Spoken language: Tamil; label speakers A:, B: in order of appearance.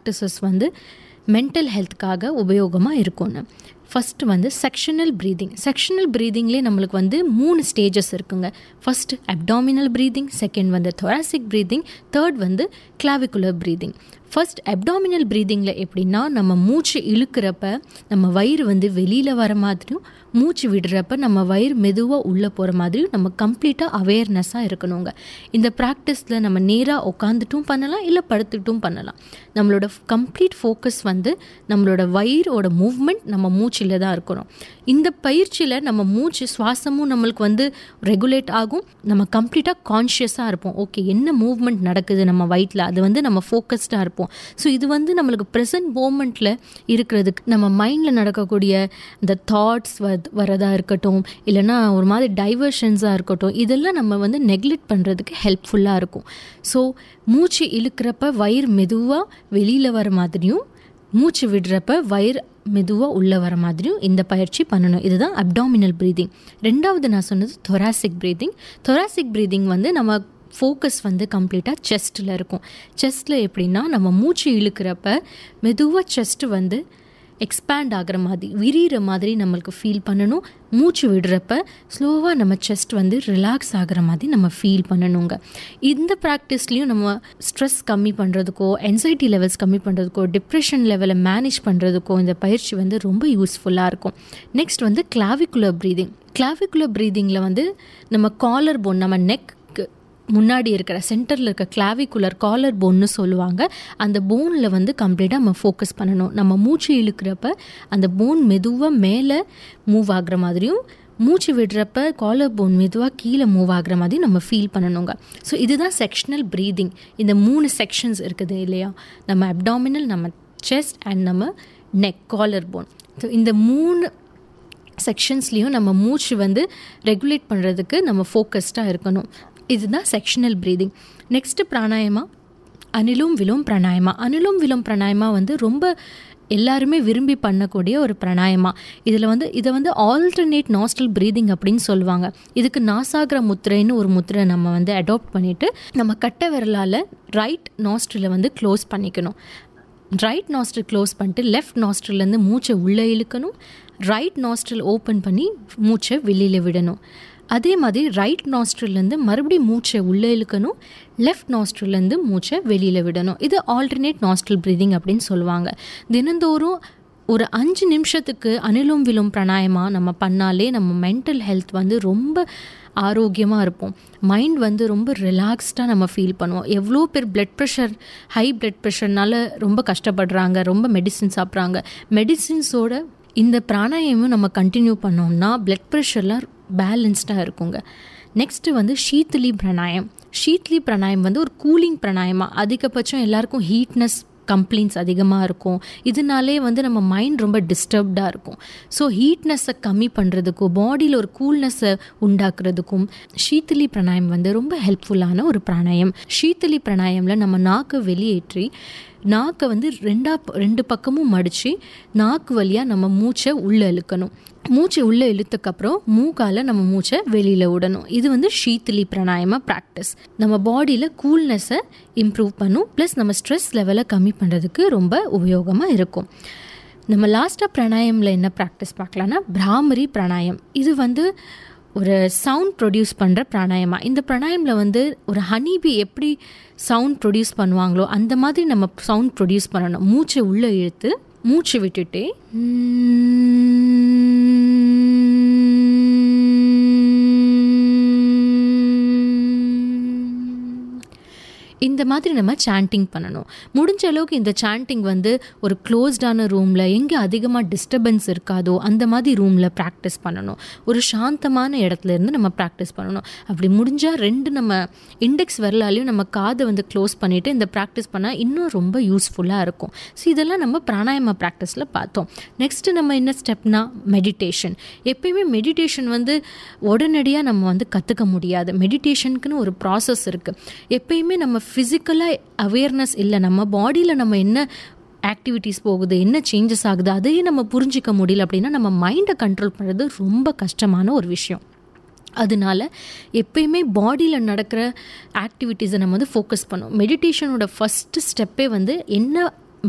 A: ப்ராக்டிசஸ் வந்து மென்டல் ஹெல்த்துக்காக உபயோகமாக இருக்கும்னு ஃபஸ்ட்டு வந்து செக்ஷனல் ப்ரீதிங் செக்ஷனல் ப்ரீதிங்லேயே நம்மளுக்கு வந்து மூணு ஸ்டேஜஸ் இருக்குங்க ஃபஸ்ட்டு அப்டாமினல் ப்ரீதிங் செகண்ட் வந்து thoracic ப்ரீதிங் தேர்ட் வந்து கிளாவிகுலர் ப்ரீதிங் ஃபர்ஸ்ட் அப்டாமினல் ப்ரீதிங்கில் எப்படின்னா நம்ம மூச்சு இழுக்கிறப்ப நம்ம வயிறு வந்து வெளியில் வர மாதிரியும் மூச்சு விடுறப்ப நம்ம வயிறு மெதுவாக உள்ளே போகிற மாதிரியும் நம்ம கம்ப்ளீட்டாக அவேர்னஸாக இருக்கணுங்க இந்த ப்ராக்டிஸில் நம்ம நேராக உட்காந்துட்டும் பண்ணலாம் இல்லை படுத்துட்டும் பண்ணலாம் நம்மளோட கம்ப்ளீட் ஃபோக்கஸ் வந்து நம்மளோட வயிறோட மூவ்மெண்ட் நம்ம மூச்சில் தான் இருக்கணும் இந்த பயிற்சியில் நம்ம மூச்சு சுவாசமும் நம்மளுக்கு வந்து ரெகுலேட் ஆகும் நம்ம கம்ப்ளீட்டாக கான்ஷியஸாக இருப்போம் ஓகே என்ன மூவ்மெண்ட் நடக்குது நம்ம வயிற்றில் அது வந்து நம்ம ஃபோக்கஸ்டாக இருப்போம் ஸோ இது வந்து நம்மளுக்கு ப்ரெசன்ட் மூமெண்ட்டில் இருக்கிறதுக்கு நம்ம மைண்டில் நடக்கக்கூடிய இந்த தாட்ஸ் வ வரதா இருக்கட்டும் இல்லைன்னா ஒரு மாதிரி டைவர்ஷன்ஸாக இருக்கட்டும் இதெல்லாம் நம்ம வந்து நெக்லெக்ட் பண்ணுறதுக்கு ஹெல்ப்ஃபுல்லாக இருக்கும் ஸோ மூச்சு இழுக்கிறப்ப வயிறு மெதுவாக வெளியில் வர மாதிரியும் மூச்சு விடுறப்ப வயிறு மெதுவாக உள்ளே வர மாதிரியும் இந்த பயிற்சி பண்ணணும் இதுதான் அப்டாமினல் ப்ரீதிங் ரெண்டாவது நான் சொன்னது thoracic ப்ரீதிங் thoracic ப்ரீதிங் வந்து நம்ம ஃபோக்கஸ் வந்து கம்ப்ளீட்டாக செஸ்ட்டில் இருக்கும் செஸ்ட்டில் எப்படின்னா நம்ம மூச்சு இழுக்கிறப்ப மெதுவாக செஸ்ட்டு வந்து எக்ஸ்பேண்ட் ஆகிற மாதிரி விரிகிற மாதிரி நம்மளுக்கு ஃபீல் பண்ணணும் மூச்சு விடுறப்ப ஸ்லோவாக நம்ம செஸ்ட் வந்து ரிலாக்ஸ் ஆகிற மாதிரி நம்ம ஃபீல் பண்ணணுங்க இந்த ப்ராக்டிஸ்லேயும் நம்ம ஸ்ட்ரெஸ் கம்மி பண்ணுறதுக்கோ என்சைட்டி லெவல்ஸ் கம்மி பண்ணுறதுக்கோ டிப்ரெஷன் லெவலை மேனேஜ் பண்ணுறதுக்கோ இந்த பயிற்சி வந்து ரொம்ப யூஸ்ஃபுல்லாக இருக்கும் நெக்ஸ்ட் வந்து கிளாவிகுலர் ப்ரீதிங் கிளாவிகுலர் ப்ரீதிங்கில் வந்து நம்ம காலர் போன் நம்ம நெக் முன்னாடி இருக்கிற சென்டரில் இருக்க கிளாவிகுலர் காலர் போன்னு சொல்லுவாங்க அந்த போனில் வந்து கம்ப்ளீட்டாக நம்ம ஃபோக்கஸ் பண்ணணும் நம்ம மூச்சு இழுக்கிறப்ப அந்த போன் மெதுவாக மேலே மூவ் ஆகுற மாதிரியும் மூச்சு விடுறப்ப காலர் போன் மெதுவாக கீழே மூவ் ஆகுற மாதிரி நம்ம ஃபீல் பண்ணணுங்க ஸோ இதுதான் செக்ஷனல் ப்ரீதிங் இந்த மூணு செக்ஷன்ஸ் இருக்குது இல்லையா நம்ம அப்டாமினல் நம்ம செஸ்ட் அண்ட் நம்ம நெக் காலர் போன் ஸோ இந்த மூணு செக்ஷன்ஸ்லேயும் நம்ம மூச்சு வந்து ரெகுலேட் பண்ணுறதுக்கு நம்ம ஃபோக்கஸ்டாக இருக்கணும் இதுதான் sectional breathing next pranayama anulom vilom pranayama anulom vilom பிராணாயமா வந்து ரொம்ப எல்லாருமே விரும்பி பண்ணக்கூடிய ஒரு பிராணாயமா இதில் வந்து இதை வந்து ஆல்டர்னேட் நாஸ்டல் ப்ரீதிங் அப்படின்னு சொல்லுவாங்க இதுக்கு நாசாகிர முத்திரைன்னு ஒரு முத்திரை நம்ம வந்து அடாப்ட் பண்ணிவிட்டு நம்ம கட்டை விரலால் ரைட் நாஸ்ட்ரில் வந்து க்ளோஸ் பண்ணிக்கணும் ரைட் நாஸ்ட்ரில் க்ளோஸ் பண்ணிட்டு லெஃப்ட் நாஸ்ட்ரிலேருந்து மூச்சை உள்ளே இழுக்கணும் ரைட் நாஸ்ட்ரில் ஓப்பன் பண்ணி மூச்சை வெளியில் விடணும் அதே மாதிரி ரைட் நாஸ்ட்ரிலேருந்து மறுபடியும் மூச்சை உள்ளே இழுக்கணும் லெஃப்ட் நாஸ்ட்ரிலேருந்து மூச்சை வெளியில் விடணும் இது ஆல்டர்னேட் நாஸ்ட்ரல் ப்ரீதிங் அப்படின்னு சொல்லுவாங்க தினந்தோறும் ஒரு அஞ்சு நிமிஷத்துக்கு அனிலும் விலும் பிராணாயமா நம்ம பண்ணாலே நம்ம மென்டல் ஹெல்த் வந்து ரொம்ப ஆரோக்கியமாக இருப்போம் மைண்ட் வந்து ரொம்ப ரிலாக்ஸ்டாக நம்ம ஃபீல் பண்ணுவோம் எவ்வளோ பேர் பிளட் ப்ரெஷர் ஹை பிளட் ப்ரெஷர்னால ரொம்ப கஷ்டப்படுறாங்க ரொம்ப மெடிசின் சாப்பிட்றாங்க மெடிசின்ஸோட இந்த பிராணாயமும் நம்ம கண்டினியூ பண்ணோம்னா பிளட் ப்ரெஷர்லாம் பேலன்ஸ்டாக இருக்குங்க நெக்ஸ்ட்டு வந்து ஷீத்லி பிராணாயம் ஷீத்லி பிராணாயம் வந்து ஒரு கூலிங் பிராணாயமா அதிகபட்சம் எல்லாருக்கும் ஹீட்னஸ் கம்ப்ளைண்ட்ஸ் அதிகமாக இருக்கும் இதனாலே வந்து நம்ம மைண்ட் ரொம்ப டிஸ்டர்ப்டாக இருக்கும் ஸோ ஹீட்னஸை கம்மி பண்ணுறதுக்கும் பாடியில் ஒரு கூல்னஸை உண்டாக்குறதுக்கும் ஷீத்தலி பிராணாயம் வந்து ரொம்ப ஹெல்ப்ஃபுல்லான ஒரு பிராணாயம் ஷீத்தலி பிராணாயமில் நம்ம நாக்கை வெளியேற்றி நாக்கை வந்து ரெண்டா ரெண்டு பக்கமும் மடித்து நாக்கு வழியாக நம்ம மூச்சை உள்ளே இழுக்கணும் மூச்சு உள்ளே இழுத்தக்கப்புறம் மூக்கால் நம்ம மூச்சை வெளியில் விடணும் இது வந்து ஷீத்லி பிராணாயமா ப்ராக்டிஸ் நம்ம பாடியில் கூல்னஸை இம்ப்ரூவ் பண்ணும் ப்ளஸ் நம்ம ஸ்ட்ரெஸ் லெவலை கம்மி பண்ணுறதுக்கு ரொம்ப உபயோகமாக இருக்கும் நம்ம லாஸ்ட்டாக பிராணாயமில் என்ன ப்ராக்டிஸ் பார்க்கலான்னா பிராமரி பிராணாயம் இது வந்து ஒரு சவுண்ட் ப்ரொடியூஸ் பண்ணுற பிராணாயமா இந்த பிராணாயமில் வந்து ஒரு ஹனிபி எப்படி சவுண்ட் ப்ரொடியூஸ் பண்ணுவாங்களோ அந்த மாதிரி நம்ம சவுண்ட் ப்ரொடியூஸ் பண்ணணும் மூச்சை உள்ளே இழுத்து மூச்சு விட்டுட்டே இந்த மாதிரி நம்ம சாண்டிங் பண்ணணும் முடிஞ்ச அளவுக்கு இந்த சாண்டிங் வந்து ஒரு க்ளோஸ்டான ரூமில் எங்கே அதிகமாக டிஸ்டர்பன்ஸ் இருக்காதோ அந்த மாதிரி ரூமில் ப்ராக்டிஸ் பண்ணணும் ஒரு சாந்தமான இடத்துல இருந்து நம்ம ப்ராக்டிஸ் பண்ணணும் அப்படி முடிஞ்சால் ரெண்டு நம்ம இண்டெக்ஸ் வரலாலையும் நம்ம காதை வந்து க்ளோஸ் பண்ணிவிட்டு இந்த ப்ராக்டிஸ் பண்ணால் இன்னும் ரொம்ப யூஸ்ஃபுல்லாக இருக்கும் ஸோ இதெல்லாம் நம்ம பிராணாயம ப்ராக்டிஸில் பார்த்தோம் நெக்ஸ்ட்டு நம்ம என்ன ஸ்டெப்னா மெடிடேஷன் எப்பயுமே மெடிடேஷன் வந்து உடனடியாக நம்ம வந்து கற்றுக்க முடியாது மெடிடேஷனுக்குன்னு ஒரு ப்ராசஸ் இருக்குது எப்பயுமே நம்ம ஃபிசிக்கலாக அவேர்னஸ் இல்லை நம்ம பாடியில் நம்ம என்ன ஆக்டிவிட்டீஸ் போகுது என்ன சேஞ்சஸ் ஆகுது அதையே நம்ம புரிஞ்சிக்க முடியல அப்படின்னா நம்ம மைண்டை கண்ட்ரோல் பண்ணுறது ரொம்ப கஷ்டமான ஒரு விஷயம் அதனால எப்பயுமே பாடியில் நடக்கிற ஆக்டிவிட்டீஸை நம்ம வந்து ஃபோக்கஸ் பண்ணோம் மெடிடேஷனோட ஃபஸ்ட்டு ஸ்டெப்பே வந்து என்ன